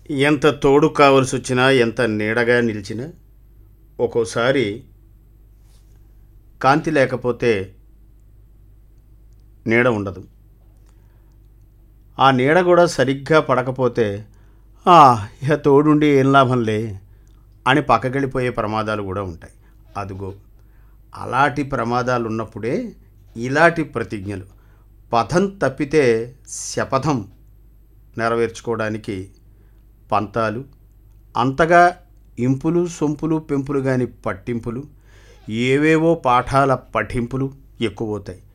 ఎంత తోడు కావలసి వచ్చినా ఎంత నీడగా నిలిచినా ఒక్కోసారి కాంతి లేకపోతే నీడ ఉండదు ఆ నీడ కూడా సరిగ్గా పడకపోతే "ఆ, ఇక తోడుండి ఏం లాభంలే అని పక్కకెళ్ళిపోయే ప్రమాదాలు కూడా ఉంటాయి అదుగో అలాంటి ప్రమాదాలు ఉన్నప్పుడే ఇలాంటి ప్రతిజ్ఞలు పథం తప్పితే శపథం నెరవేర్చుకోవడానికి పంతాలు అంతగా ఇంపులు సొంపులు పెంపులు కాని పట్టింపులు ఏవేవో పాఠాల పఠింపులు ఎక్కువవుతాయి